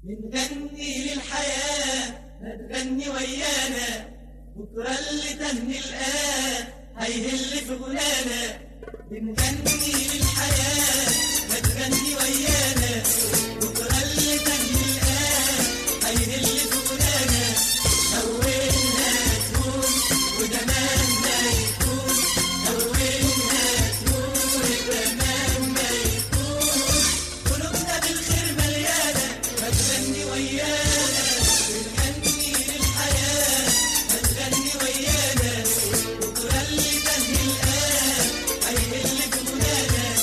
بنغني للحياة ما تغني ويانا بكرة اللي تهني الآن هيهل في غنانا بنغني للحياة ما تغني ويانا بكرة اللي تهني الآن هيهل في غنانا هونها تهون وزماننا يكون هونها تهون وزماننا يكون قلوبنا بالخير مليانة ما تغني ويانا بنغني للحياة ما تغني ويانا بكرة اللي تهني الآن هيهل في غنانا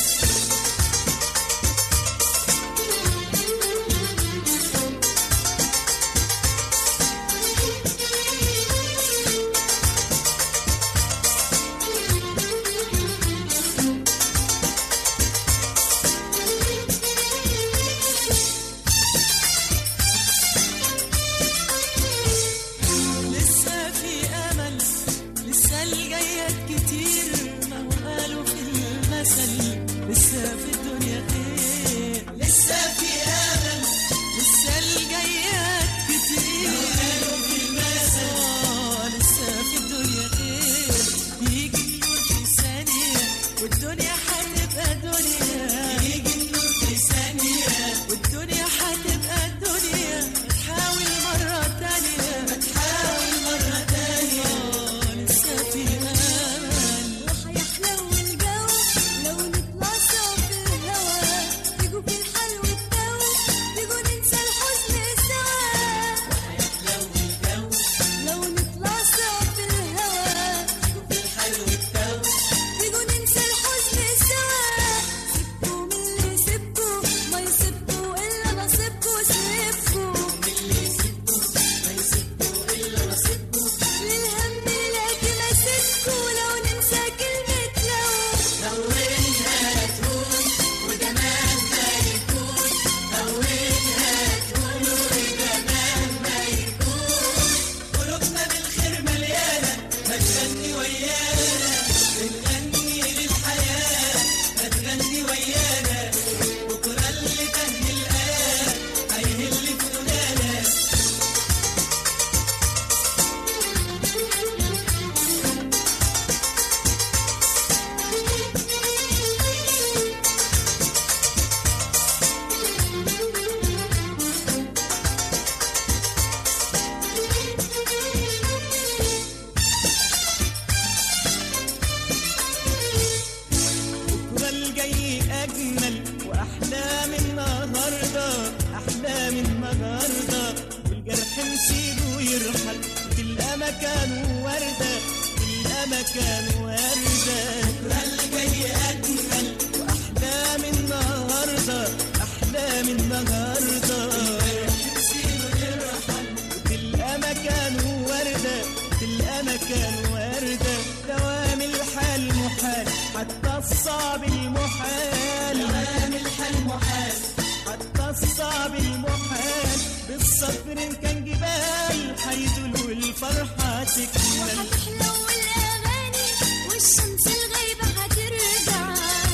لسه في امل لسه الجايات كتير ما هو قالوا في المثل لسه في الدنيا خير لسه في أمل لسه الجايات كتير قالوا في المثل آه، لسه في الدنيا خير يجي النور في ثانية والدنيا هتبقى دنيا يجي النور في ثانية والدنيا هتبقى دنيا تحاول مرة تانية تحاول مرة تانية آه، لسه في أمل وحيحلو الجو لو نطلع سوا في الهوا تيجوا في الحلو التو تيجوا ننسى الحزن سوا لو الجو لو نطلع سوا في الهوا في الحلو التو تيجوا ننسى الحزن سوا سيبكوا من اللي سيبكوا ما يسيبكوا إلا نصيبكوا سيبكوا اللي يسيبكوا ما يسيبكوا إلا نصيبكوا للهم لكن ماسككوا لو ننسى كلمة لو هونها تهون وزماننا يكون هونها تهون وزماننا يكون قلوبنا بالخير مليانة ما تغني ويانا بنغني للحياة ما تغني ويانا بكرة اللي تهني الآن هيهل في غنانا بكرة الجاي أجمل وأحلام النهاردة أحلام النهاردة والجرح نسيبه يرحل تلقى مكانه وردة تلقى مكانه وردة بكرة اللي جاي أجمل وأحلام النهاردة أحلام النهاردة نسيبه يرحل تلقى مكانه وردة تلقى مكانه وردة دوام الحال محال حتى الصعب المحال دوام الحال محال حتى الصعب المحال بالصبر إن كان جبال حيدول والفرحة تكمل وحتحلو الأغاني والشمس الغيبة هترجع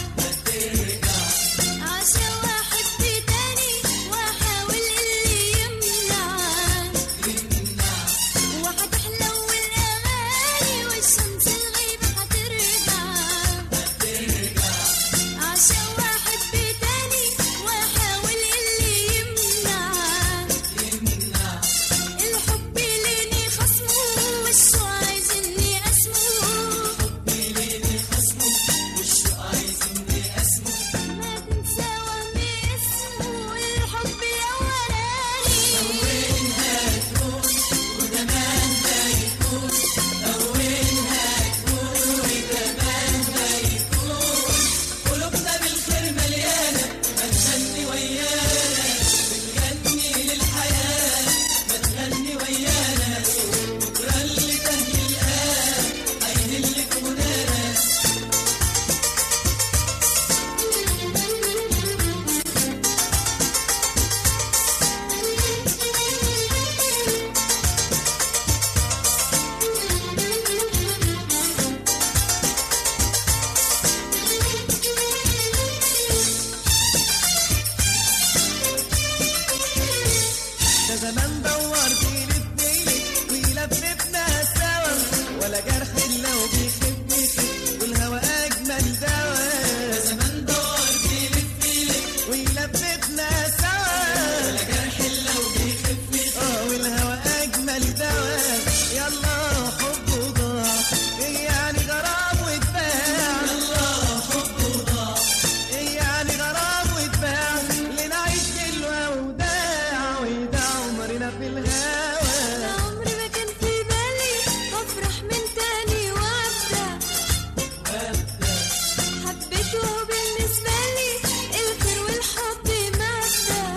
عشان واحد تاني وأحاول اللي يمنع وحتحلو الأغاني والشمس الغيبة هترجع عشان واحد تاني وأحاول اللي يمنع الحب ليني خصمه والشو عايز اني اسمه زمان دور بيلف بيلف ويلففنا سوا ولا جرح الا وبيخف بيخف والهوى اجمل دواء زمان دور بيلف بيلف ويلففنا سوا ولا جرح الا وبيخف بيخف اه والهوى اجمل دواء يلا حب ضاع إيه يعني غرام واتباع يلا حب ضاع إيه يعني غرام واتباع لنعيش حلوة وداع ويداع عمرنا في الهوى عمري ما كان في بالي افرح من تاني وابدا حبيته بالنسبه لي الخير والحب مبدا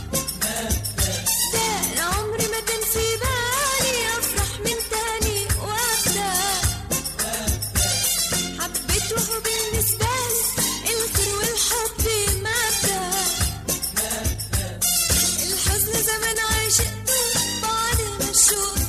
ده عمري ما كان في بالي افرح من تاني وابدا حبيته بالنسبه لي الخير والحب مبدا الحزن زمان عشقته بعد ما الشوق